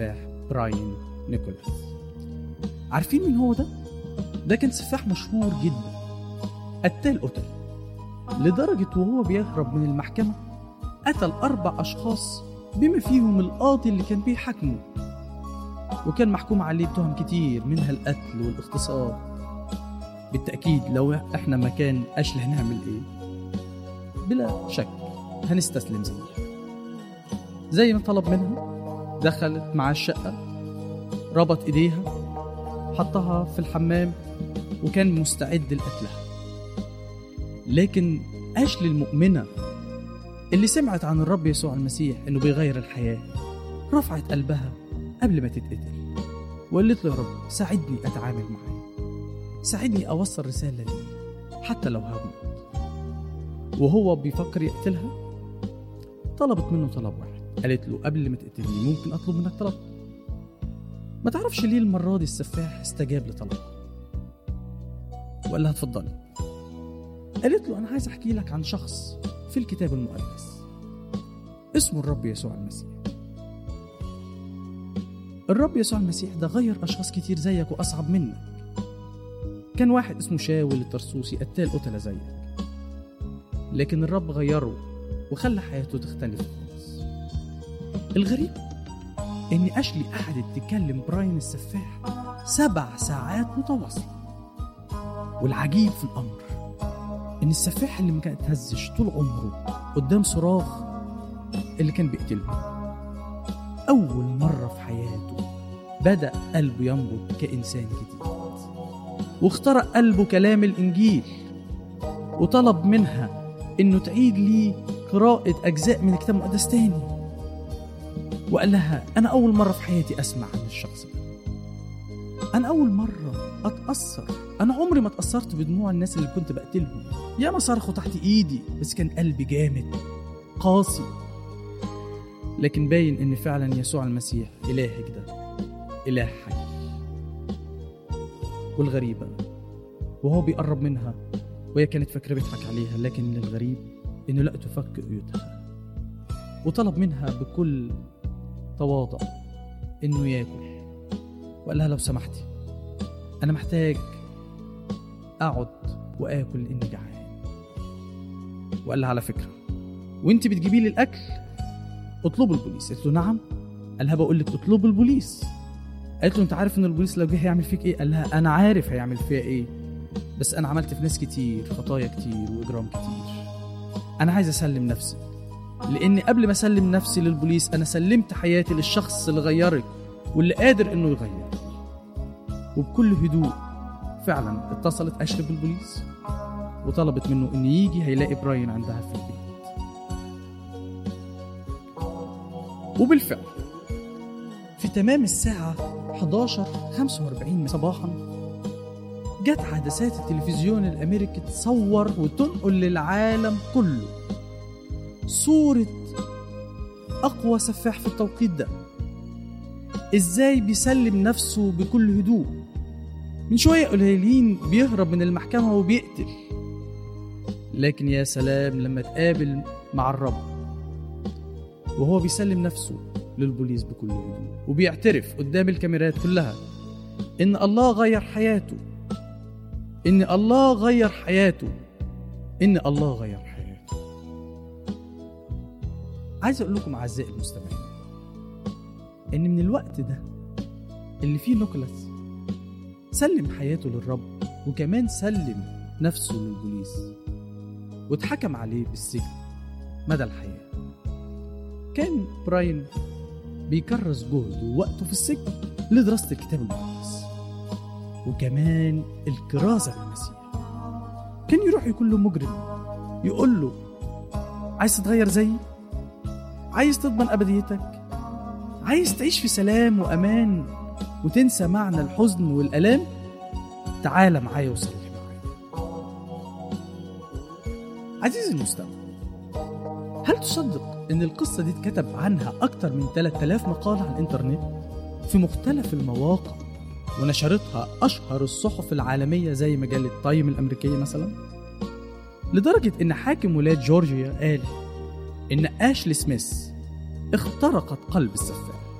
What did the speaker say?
السفاح براين نيكولاس عارفين مين هو ده؟ ده كان سفاح مشهور جدا قتال قتل لدرجة وهو بيهرب من المحكمة قتل أربع أشخاص بما فيهم القاضي اللي كان بيحاكمه وكان محكوم عليه بتهم كتير منها القتل والاغتصاب بالتأكيد لو احنا مكان أشلي هنعمل ايه بلا شك هنستسلم زيه زي ما طلب منها دخلت مع الشقة ربط ايديها حطها في الحمام وكان مستعد لقتلها لكن أشلي المؤمنة اللي سمعت عن الرب يسوع المسيح انه بيغير الحياة رفعت قلبها قبل ما تتقتل وقالت له يا رب ساعدني اتعامل معاه ساعدني اوصل رسالة ليه حتى لو هموت وهو بيفكر يقتلها طلبت منه طلب واحد قالت له قبل ما تقتلني ممكن اطلب منك طلب ما تعرفش ليه المرة دي السفاح استجاب لطلبها وقال لها اتفضلي قالت له انا عايز احكي لك عن شخص في الكتاب المقدس اسمه الرب يسوع المسيح الرب يسوع المسيح ده غير أشخاص كتير زيك وأصعب منك كان واحد اسمه شاول الترسوسي قتال قتلة زيك لكن الرب غيره وخلى حياته تختلف خالص الغريب إن أشلي قعدت تكلم براين السفاح سبع ساعات متواصلة والعجيب في الأمر إن السفاح اللي ما كان اتهزش طول عمره قدام صراخ اللي كان بيقتله أول مرة في حياته بدأ قلبه ينبض كإنسان جديد واخترق قلبه كلام الإنجيل وطلب منها إنه تعيد لي قراءة أجزاء من الكتاب المقدس تاني وقال لها أنا أول مرة في حياتي أسمع عن الشخص ده أنا أول مرة أتأثر أنا عمري ما اتأثرت بدموع الناس اللي كنت بقتلهم ياما صرخوا تحت إيدي بس كان قلبي جامد قاسي لكن باين ان فعلا يسوع المسيح الهك ده اله حي والغريبه وهو بيقرب منها وهي كانت فاكره بيضحك عليها لكن الغريب انه لا تفك قيودها وطلب منها بكل تواضع انه ياكل وقال لها لو سمحتي انا محتاج اقعد واكل لاني جعان وقال لها على فكره وانت بتجيبي لي الاكل اطلبوا البوليس قالت له نعم قال لها بقول لك اطلبوا البوليس قالت له انت عارف ان البوليس لو جه هيعمل فيك ايه قال لها انا عارف هيعمل فيها ايه بس انا عملت في ناس كتير خطايا كتير واجرام كتير انا عايز اسلم نفسي لان قبل ما اسلم نفسي للبوليس انا سلمت حياتي للشخص اللي غيرك واللي قادر انه يغير وبكل هدوء فعلا اتصلت اشرب بالبوليس وطلبت منه انه يجي هيلاقي براين عندها في البيت وبالفعل في تمام الساعة 11 45 صباحا جت عدسات التلفزيون الأمريكي تصور وتنقل للعالم كله صورة أقوى سفاح في التوقيت ده إزاي بيسلم نفسه بكل هدوء من شوية قليلين بيهرب من المحكمة وبيقتل لكن يا سلام لما تقابل مع الرب وهو بيسلم نفسه للبوليس بكل هدوء وبيعترف قدام الكاميرات كلها ان الله غير حياته ان الله غير حياته ان الله غير حياته عايز اقول لكم اعزائي المستمعين ان من الوقت ده اللي فيه نيكولاس سلم حياته للرب وكمان سلم نفسه للبوليس واتحكم عليه بالسجن مدى الحياه كان براين بيكرس جهده ووقته في السجن لدراسة الكتاب المقدس وكمان الكرازة للمسيح كان يروح يقول له مجرم يقول له عايز تتغير زيي عايز تضمن أبديتك عايز تعيش في سلام وأمان وتنسى معنى الحزن والألام تعال معايا وصلي معايا عزيزي المستمع هل تصدق ان القصة دي اتكتب عنها اكتر من 3000 مقالة على الانترنت في مختلف المواقع ونشرتها اشهر الصحف العالمية زي مجلة تايم الامريكية مثلا لدرجة ان حاكم ولاية جورجيا قال ان اشلي سميث اخترقت قلب السفاح